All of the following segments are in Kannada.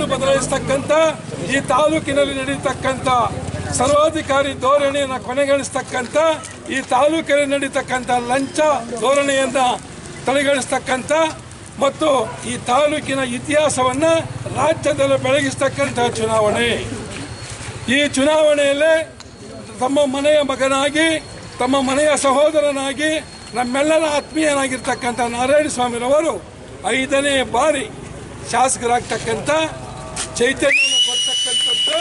ಹೆಸರನ್ನು ಬದಲಾಯಿಸ್ತಕ್ಕಂಥ ಈ ತಾಲೂಕಿನಲ್ಲಿ ನಡೆಯತಕ್ಕಂಥ ಸರ್ವಾಧಿಕಾರಿ ಧೋರಣೆಯನ್ನು ಕೊನೆಗಾಣಿಸ್ತಕ್ಕಂಥ ಈ ತಾಲೂಕಿನಲ್ಲಿ ನಡೀತಕ್ಕಂಥ ಲಂಚ ಧೋರಣೆಯನ್ನು ತಡೆಗಣಿಸ್ತಕ್ಕಂಥ ಮತ್ತು ಈ ತಾಲೂಕಿನ ಇತಿಹಾಸವನ್ನು ರಾಜ್ಯದಲ್ಲಿ ಬೆಳಗಿಸ್ತಕ್ಕಂಥ ಚುನಾವಣೆ ಈ ಚುನಾವಣೆಯಲ್ಲಿ ತಮ್ಮ ಮನೆಯ ಮಗನಾಗಿ ತಮ್ಮ ಮನೆಯ ಸಹೋದರನಾಗಿ ನಮ್ಮೆಲ್ಲರ ಆತ್ಮೀಯನಾಗಿರ್ತಕ್ಕಂಥ ನಾರಾಯಣ ಸ್ವಾಮಿರವರು ಐದನೇ ಬಾರಿ ಶಾಸಕರಾಗ್ತಕ್ಕಂಥ ಚೈತನ್ಯವನ್ನು ಕೊಡ್ತಕ್ಕಂಥದ್ದು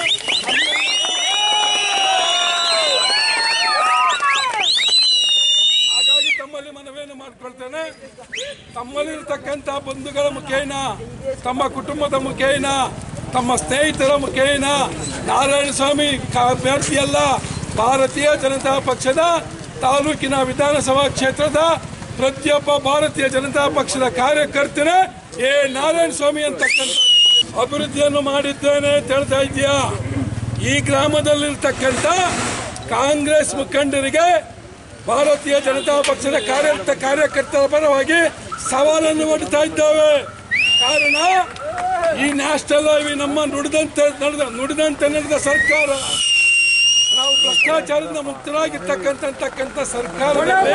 ಹಾಗಾಗಿ ತಮ್ಮಲ್ಲಿ ಮನವಿಯನ್ನು ಮಾಡ್ಕೊಳ್ತೇನೆ ತಮ್ಮಲ್ಲಿರ್ತಕ್ಕಂಥ ಬಂಧುಗಳ ಮುಖೇನ ತಮ್ಮ ಕುಟುಂಬದ ಮುಖೇನ ತಮ್ಮ ಸ್ನೇಹಿತರ ಮುಖೇನ ನಾರಾಯಣ ಸ್ವಾಮಿ ಅಭ್ಯರ್ಥಿಯಲ್ಲ ಭಾರತೀಯ ಜನತಾ ಪಕ್ಷದ ತಾಲೂಕಿನ ವಿಧಾನಸಭಾ ಕ್ಷೇತ್ರದ ಪ್ರತಿಯೊಬ್ಬ ಭಾರತೀಯ ಜನತಾ ಪಕ್ಷದ ಕಾರ್ಯಕರ್ತನೇ ಎ ನಾರಾಯಣ ಸ್ವಾಮಿ ಅಂತಕ್ಕಂಥ ಅಭಿವೃದ್ಧಿಯನ್ನು ಮಾಡಿದ್ದೇನೆ ಅಂತ ಹೇಳ್ತಾ ಇದೆಯಾ ಈ ಗ್ರಾಮದಲ್ಲಿರ್ತಕ್ಕಂಥ ಕಾಂಗ್ರೆಸ್ ಮುಖಂಡರಿಗೆ ಭಾರತೀಯ ಜನತಾ ಪಕ್ಷದ ಕಾರ್ಯ ಕಾರ್ಯಕರ್ತರ ಪರವಾಗಿ ಸವಾಲನ್ನು ಒಡ್ತಾ ಇದ್ದೇವೆ ಕಾರಣ ಈ ನ್ಯಾಷನಲ್ ಹೈವೇ ನಮ್ಮ ನುಡಿದಂತೆ ನಡೆದ ನುಡಿದಂತೆ ನಡೆದ ಸರ್ಕಾರ ನಾವು ಭ್ರಷ್ಟಾಚಾರದಿಂದ ಮುಕ್ತರಾಗಿರ್ತಕ್ಕಂಥ ಸರ್ಕಾರದಲ್ಲಿ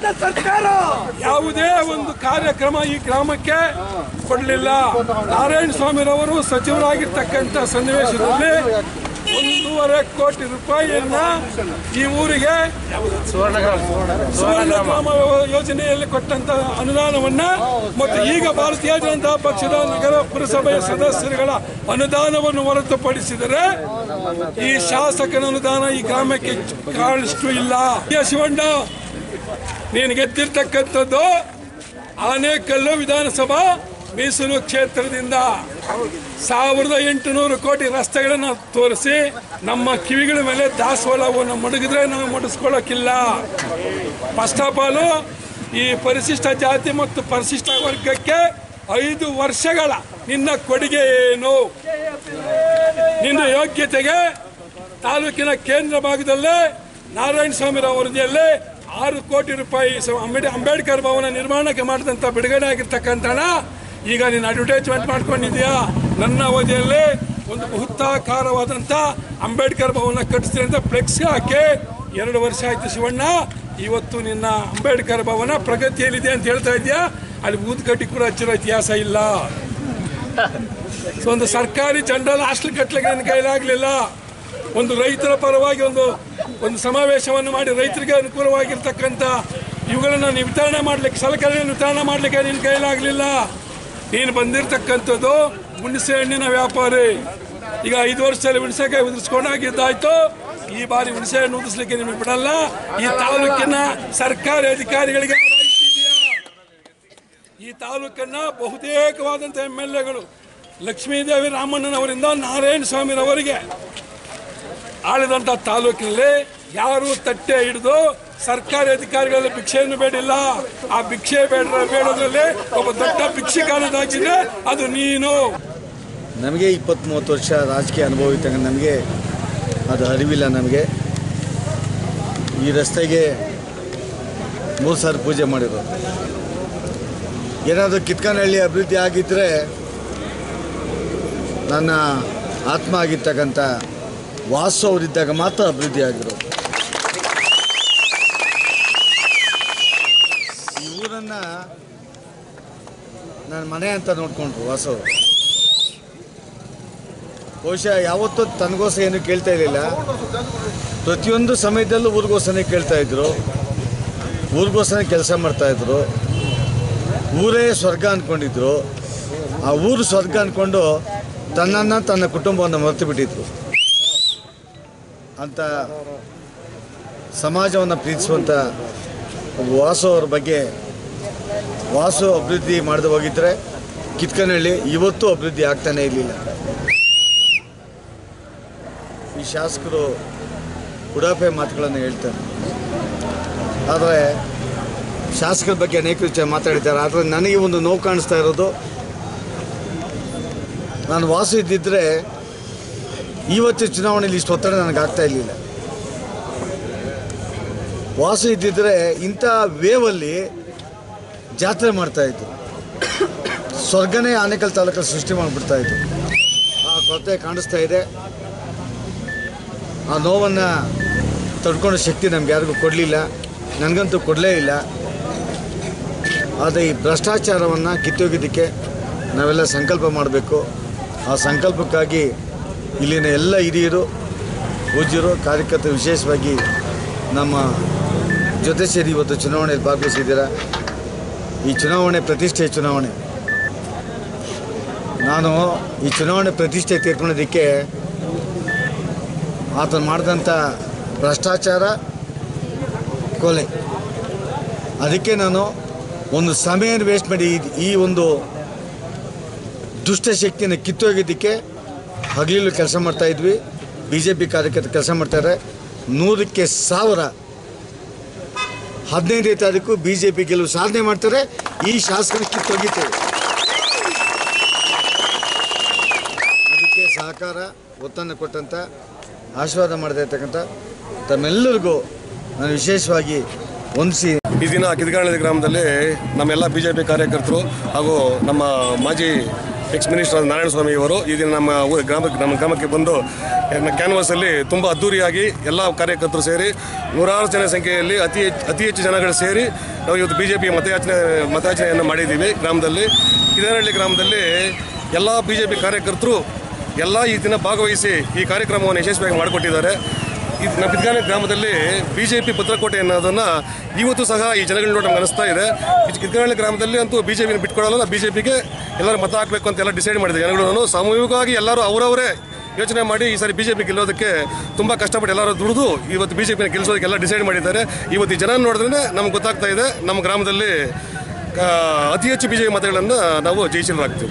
ಯಾವುದೇ ಒಂದು ಕಾರ್ಯಕ್ರಮ ಈ ಗ್ರಾಮಕ್ಕೆ ಕೊಡಲಿಲ್ಲ ನಾರಾಯಣ ಸ್ವಾಮಿರವರು ಸಚಿವರಾಗಿರ್ತಕ್ಕಂಥ ಸನ್ನಿವೇಶದಲ್ಲಿ ಒಂದೂವರೆ ಕೋಟಿ ರೂಪಾಯಿಯನ್ನ ಈ ಊರಿಗೆ ಸುವರ್ಣ ಗ್ರಾಮ ಯೋಜನೆಯಲ್ಲಿ ಕೊಟ್ಟಂತ ಅನುದಾನವನ್ನ ಮತ್ತು ಈಗ ಭಾರತೀಯ ಜನತಾ ಪಕ್ಷದ ನಗರ ಪುರಸಭೆಯ ಸದಸ್ಯರುಗಳ ಅನುದಾನವನ್ನು ಹೊರತುಪಡಿಸಿದರೆ ಈ ಶಾಸಕನ ಅನುದಾನ ಈ ಗ್ರಾಮಕ್ಕೆ ಕಾಣಿಸ್ತು ಇಲ್ಲ ಎ ಶಿವಣ್ಣ ನೀನು ಗೆದ್ದಿರ್ತಕ್ಕಂಥದ್ದು ಆನೇಕಲ್ಲು ವಿಧಾನಸಭಾ ಮೀಸಲು ಕ್ಷೇತ್ರದಿಂದ ಸಾವಿರದ ಎಂಟುನೂರು ಕೋಟಿ ರಸ್ತೆಗಳನ್ನು ತೋರಿಸಿ ನಮ್ಮ ಕಿವಿಗಳ ಮೇಲೆ ದಾಸವಾಳವನ್ನು ಮಡಗಿದ್ರೆ ನಾವು ಮಡಿಸ್ಕೊಳ್ಳೋಕ್ಕಿಲ್ಲ ಫಸ್ಟ್ ಆಫ್ ಆಲು ಈ ಪರಿಶಿಷ್ಟ ಜಾತಿ ಮತ್ತು ಪರಿಶಿಷ್ಟ ವರ್ಗಕ್ಕೆ ಐದು ವರ್ಷಗಳ ನಿನ್ನ ಕೊಡುಗೆ ಏನು ನಿನ್ನ ಯೋಗ್ಯತೆಗೆ ತಾಲೂಕಿನ ಕೇಂದ್ರ ಭಾಗದಲ್ಲೇ ನಾರಾಯಣ ಸ್ವಾಮಿರಾವ್ ವರದಿಯಲ್ಲಿ ಆರು ಕೋಟಿ ರೂಪಾಯಿ ಸ- ಅಂಬೇಡ್- ಅಂಬೇಡ್ಕರ್ ಭವನ ನಿರ್ಮಾಣಕ್ಕೆ ಮಾಡಿದಂಥ ಬಿಡುಗಡೆ ಆಗಿರ್ತಕ್ಕಂಥ ಹಣ ಈಗ ನೀನು ಅಡ್ವರ್ಟೈಸ್ಮೆಂಟ್ ಮಾಡ್ಕೊಂಡಿದ್ಯಾ ನನ್ನ ಅವಧಿಯಲ್ಲಿ ಒಂದು ಬೃಹತ್ತಾಕಾರವಾದಂಥ ಅಂಬೇಡ್ಕರ್ ಭವನ ಕಟ್ಟಿಸ್ತೀನಿ ಅಂತ ಫ್ಲೆಕ್ಸ್ ಹಾಕಿ ಎರಡು ವರ್ಷ ಆಯ್ತು ಶಿವಣ್ಣ ಇವತ್ತು ನಿನ್ನ ಅಂಬೇಡ್ಕರ್ ಭವನ ಪ್ರಗತಿಯಲ್ಲಿದೆ ಅಂತ ಹೇಳ್ತಾ ಇದೆಯಾ ಅಲ್ಲಿ ಊದ್ಕಟ್ಟಿ ಕೂಡ ಹಚ್ಚಿರೋ ಇತಿಹಾಸ ಇಲ್ಲ ಸೊ ಒಂದು ಸರ್ಕಾರಿ ಜನರಲ್ ಹಾಸ್ಟೆಲ್ ಕಟ್ಟಲಿಕ್ಕೆ ನನ್ನ ಕೈಲಾಗಲಿಲ್ಲ ಒಂದು ರೈತರ ಪರವಾಗಿ ಒಂದು ಒಂದು ಸಮಾವೇಶವನ್ನು ಮಾಡಿ ರೈತರಿಗೆ ಅನುಕೂಲವಾಗಿರ್ತಕ್ಕಂಥ ಇವುಗಳನ್ನು ನೀವು ವಿತರಣೆ ಮಾಡಲಿಕ್ಕೆ ಸಲಕರಣೆಯನ್ನು ವಿತರಣೆ ಮಾಡಲಿಕ್ಕೆ ನಿನ್ನ ಕೈಲಾಗಲಿಲ್ಲ ನೀನು ಬಂದಿರತಕ್ಕಂಥದ್ದು ಹುಣಸೆ ಹಣ್ಣಿನ ವ್ಯಾಪಾರಿ ಈಗ ಐದು ವರ್ಷದಲ್ಲಿ ಹುಣಸೆಕಾಯಿ ಉದಿಸ್ಕೊಂಡಾಗಿದ್ದಾಯ್ತು ಈ ಬಾರಿ ಹುಣಸೆ ಹಣ್ಣು ಉದಿಸ್ಲಿಕ್ಕೆ ನಿಮಗೆ ಬಿಡಲ್ಲ ಈ ತಾಲೂಕಿನ ಸರ್ಕಾರಿ ಅಧಿಕಾರಿಗಳಿಗೆ ರಾಯ್ತು ಇದೆಯಾ ಈ ತಾಲೂಕನ್ನ ಬಹುತೇಕವಾದಂಥ ಎಮ್ ಎಲ್ ಎಗಳು ಲಕ್ಷ್ಮೀದೇವಿ ರಾಮಣ್ಣನವರಿಂದ ನಾರಾಯಣ ಸ್ವಾಮಿರವರಿಗೆ ಆಳಿದಂಥ ತಾಲೂಕಿನಲ್ಲಿ ಯಾರು ತಟ್ಟೆ ಹಿಡಿದು ಸರ್ಕಾರಿ ಅಧಿಕಾರಿಗಳಲ್ಲಿ ಭಿಕ್ಷೆಯನ್ನು ಬೇಡಿಲ್ಲ ಆ ಭಿಕ್ಷೆ ಬೇಡ ಬೇಡೋದ್ರಲ್ಲಿ ಒಬ್ಬ ದೊಡ್ಡ ಭಿಕ್ಷಿಕಾನದಾಗಿದೆ ಅದು ನೀನು ನಮಗೆ ಇಪ್ಪತ್ತ್ ಮೂವತ್ತು ವರ್ಷ ರಾಜಕೀಯ ಅನುಭವ ಇದ್ದಂಗೆ ನಮಗೆ ಅದು ಅರಿವಿಲ್ಲ ನಮಗೆ ಈ ರಸ್ತೆಗೆ ಮೂರು ಸಾರಿ ಪೂಜೆ ಮಾಡಿರೋದು ಏನಾದರೂ ಕಿತ್ಕನಹಳ್ಳಿ ಅಭಿವೃದ್ಧಿ ಆಗಿದ್ದರೆ ನನ್ನ ಆತ್ಮ ಆಗಿರ್ತಕ್ಕಂಥ ವಾಸು ಅವರಿದ್ದಾಗ ಮಾತ್ರ ಅಭಿವೃದ್ಧಿ ಆಗಿರೋದು ಈ ಊರನ್ನು ನನ್ನ ಮನೆ ಅಂತ ನೋಡ್ಕೊಂಡ್ರು ವಾಸು ಅವರು ಬಹುಶಃ ಯಾವತ್ತೂ ತನಗೋಸ್ಕರ ಏನು ಕೇಳ್ತಾ ಇರಲಿಲ್ಲ ಪ್ರತಿಯೊಂದು ಸಮಯದಲ್ಲೂ ಊರಿಗೋಸ್ಕರನೇ ಕೇಳ್ತಾ ಇದ್ರು ಊರಿಗೋಸ್ಕರ ಕೆಲಸ ಮಾಡ್ತಾ ಇದ್ರು ಊರೇ ಸ್ವರ್ಗ ಅಂದ್ಕೊಂಡಿದ್ರು ಆ ಊರು ಸ್ವರ್ಗ ಅಂದ್ಕೊಂಡು ತನ್ನನ್ನು ತನ್ನ ಕುಟುಂಬವನ್ನು ಮರೆತು ಬಿಟ್ಟಿದ್ರು ಅಂತ ಸಮಾಜವನ್ನು ಪ್ರೀತಿಸುವಂಥ ಒಬ್ಬ ವಾಸು ಅವ್ರ ಬಗ್ಗೆ ವಾಸು ಅಭಿವೃದ್ಧಿ ಮಾಡದೆ ಹೋಗಿದ್ದರೆ ಕಿತ್ಕನಹಳ್ಳಿ ಇವತ್ತೂ ಅಭಿವೃದ್ಧಿ ಆಗ್ತಾನೇ ಇರಲಿಲ್ಲ ಈ ಶಾಸಕರು ಉಡಾಫೆ ಮಾತುಗಳನ್ನು ಹೇಳ್ತಾರೆ ಆದರೆ ಶಾಸಕರ ಬಗ್ಗೆ ಅನೇಕ ವಿಚಾರ ಮಾತಾಡಿದ್ದಾರೆ ಆದರೆ ನನಗೆ ಒಂದು ನೋವು ಕಾಣಿಸ್ತಾ ಇರೋದು ನಾನು ವಾಸು ಇದ್ದಿದ್ದರೆ ಇವತ್ತು ಚುನಾವಣೆಯಲ್ಲಿ ಇಷ್ಟು ಒತ್ತಡ ನನಗೆ ಆಗ್ತಾ ಇರಲಿಲ್ಲ ವಾಸು ಇದ್ದಿದ್ದರೆ ಇಂಥ ವೇವಲ್ಲಿ ಜಾತ್ರೆ ಮಾಡ್ತಾಯಿದ್ರು ಸ್ವರ್ಗನೇ ಆನೇಕಲ್ ತಾಲೂಕಲ್ಲಿ ಸೃಷ್ಟಿ ಮಾಡಿಬಿಡ್ತಾ ಇದ್ರು ಕೊರತೆ ಕಾಣಿಸ್ತಾ ಇದೆ ಆ ನೋವನ್ನು ತಡ್ಕೊಳ್ಳೋ ಶಕ್ತಿ ನಮ್ಗೆ ಯಾರಿಗೂ ಕೊಡಲಿಲ್ಲ ನನಗಂತೂ ಕೊಡಲೇ ಇಲ್ಲ ಆದರೆ ಈ ಭ್ರಷ್ಟಾಚಾರವನ್ನು ಕಿತ್ತೊಗೆದಕ್ಕೆ ನಾವೆಲ್ಲ ಸಂಕಲ್ಪ ಮಾಡಬೇಕು ಆ ಸಂಕಲ್ಪಕ್ಕಾಗಿ ಇಲ್ಲಿನ ಎಲ್ಲ ಹಿರಿಯರು ಪೂಜ್ಯರು ಕಾರ್ಯಕರ್ತರು ವಿಶೇಷವಾಗಿ ನಮ್ಮ ಜೊತೆ ಸೇರಿ ಇವತ್ತು ಚುನಾವಣೆಯಲ್ಲಿ ಭಾಗವಹಿಸಿದ್ದೀರಾ ಈ ಚುನಾವಣೆ ಪ್ರತಿಷ್ಠೆ ಚುನಾವಣೆ ನಾನು ಈ ಚುನಾವಣೆ ಪ್ರತಿಷ್ಠೆ ತೀರ್ಕೊಳ್ಳೋದಕ್ಕೆ ಆತನು ಮಾಡಿದಂಥ ಭ್ರಷ್ಟಾಚಾರ ಕೊಲೆ ಅದಕ್ಕೆ ನಾನು ಒಂದು ಸಮಯನ ವೇಸ್ಟ್ ಮಾಡಿ ಈ- ಈ ಒಂದು ದುಷ್ಟಶಕ್ತಿಯನ್ನು ಕಿತ್ತೊಗೆದಕ್ಕೆ ಹಗಲಿಲು ಕೆಲಸ ಮಾಡ್ತಾ ಇದ್ವಿ ಬಿ ಜೆ ಪಿ ಕಾರ್ಯಕರ್ತರು ಕೆಲಸ ಮಾಡ್ತಾರೆ ನೂರಕ್ಕೆ ಸಾವಿರ ಹದಿನೈದನೇ ತಾರೀಕು ಬಿ ಜೆ ಪಿ ಗೆಲುವು ಸಾಧನೆ ಮಾಡ್ತಾರೆ ಈ ಶಾಸನ ಕಿತ್ತೊಗಿತೇವೆ ಅದಕ್ಕೆ ಸಹಕಾರ ಒತ್ತನ್ನು ಕೊಟ್ಟಂಥ ಆಶೀರ್ವಾದ ಮಾಡದೇ ಇರ್ತಕ್ಕಂಥ ತಮ್ಮೆಲ್ಲರಿಗೂ ನಾನು ವಿಶೇಷವಾಗಿ ವಂದಿಸಿ ಈ ದಿನ ಕಿದ್ಗಾಣಿ ಗ್ರಾಮದಲ್ಲಿ ನಮ್ಮೆಲ್ಲ ಬಿ ಜೆ ಪಿ ಕಾರ್ಯಕರ್ತರು ಹಾಗೂ ನಮ್ಮ ಮಾಜಿ ಎಕ್ಸ್ ಮಿನಿಸ್ಟರ್ ನಾರಾಯಣ ಸ್ವಾಮಿ ಅವರು ಈ ದಿನ ನಮ್ಮ ಊ- ಗ್ರಾಮಕ್ಕೆ ನಮ್ಮ ಗ್ರಾಮಕ್ಕೆ ಬಂದು ಕ್ಯಾನ್ವಾಸಲ್ಲಿ ತುಂಬ ಅದ್ದೂರಿಯಾಗಿ ಎಲ್ಲ ಕಾರ್ಯಕರ್ತರು ಸೇರಿ ನೂರಾರು ಜನ ಸಂಖ್ಯೆಯಲ್ಲಿ ಅತಿ ಹೆಚ್ಚು ಅತಿ ಹೆಚ್ಚು ಜನಗಳು ಸೇರಿ ನಾವು ಇವತ್ತು ಬಿ ಜೆ ಪಿ ಮತಯಾಚನೆ ಮತಯಾಚನೆಯನ್ನು ಮಾಡಿದ್ದೀವಿ ಗ್ರಾಮದಲ್ಲಿ ಕಿದನಹಳ್ಳಿ ಗ್ರಾಮದಲ್ಲಿ ಎಲ್ಲ ಬಿ ಜೆ ಪಿ ಕಾರ್ಯಕರ್ತರು ಎಲ್ಲ ಈ ದಿನ ಭಾಗವಹಿಸಿ ಈ ಕಾರ್ಯಕ್ರಮವನ್ನು ಯಶಸ್ವಿಯಾಗಿ ಮಾಡಿಕೊಟ್ಟಿದ್ದಾರೆ ಈ ನಮ್ಮ ಬಿದ್ಗಾನೆ ಗ್ರಾಮದಲ್ಲಿ ಬಿ ಜೆ ಪಿ ಭದ್ರಕೋಟೆ ಅನ್ನೋದನ್ನು ಇವತ್ತು ಸಹ ಈ ಜನಗಳ ನೋಡಿ ನಮ್ಗೆ ಅನಿಸ್ತಾ ಇದೆ ಈ ಕಿದ್ಗಾನಹಳ್ಳಿ ಗ್ರಾಮದಲ್ಲಿ ಅಂತೂ ಬಿ ಜೆ ಪಿನ ಬಿಟ್ಕೊಡಲ್ಲ ಬಿ ಜೆ ಪಿಗೆ ಎಲ್ಲರೂ ಮತ ಹಾಕಬೇಕು ಅಂತ ಎಲ್ಲ ಡಿಸೈಡ್ ಮಾಡಿದೆ ಜನಗಳು ಸಾಮೂಹಿಕವಾಗಿ ಎಲ್ಲರೂ ಅವರವರೇ ಯೋಚನೆ ಮಾಡಿ ಈ ಸಾರಿ ಬಿ ಜೆ ಪಿ ಗೆಲ್ಲೋದಕ್ಕೆ ತುಂಬ ಕಷ್ಟಪಟ್ಟು ಎಲ್ಲರೂ ದುಡಿದು ಇವತ್ತು ಬಿ ಜೆ ಪಿನ ಗೆಲ್ಲಿಸೋದಕ್ಕೆ ಎಲ್ಲ ಡಿಸೈಡ್ ಮಾಡಿದ್ದಾರೆ ಇವತ್ತು ಈ ಜನ ನೋಡಿದ್ರೆ ನಮ್ಗೆ ಗೊತ್ತಾಗ್ತಾ ಇದೆ ನಮ್ಮ ಗ್ರಾಮದಲ್ಲಿ ಆ, ಅತಿ ಹೆಚ್ಚು ಬಿ ಜೆ ಪಿ ಮತಗಳನ್ನು ನಾವು ಜಯಿಸಲಾಗ್ತೀವಿ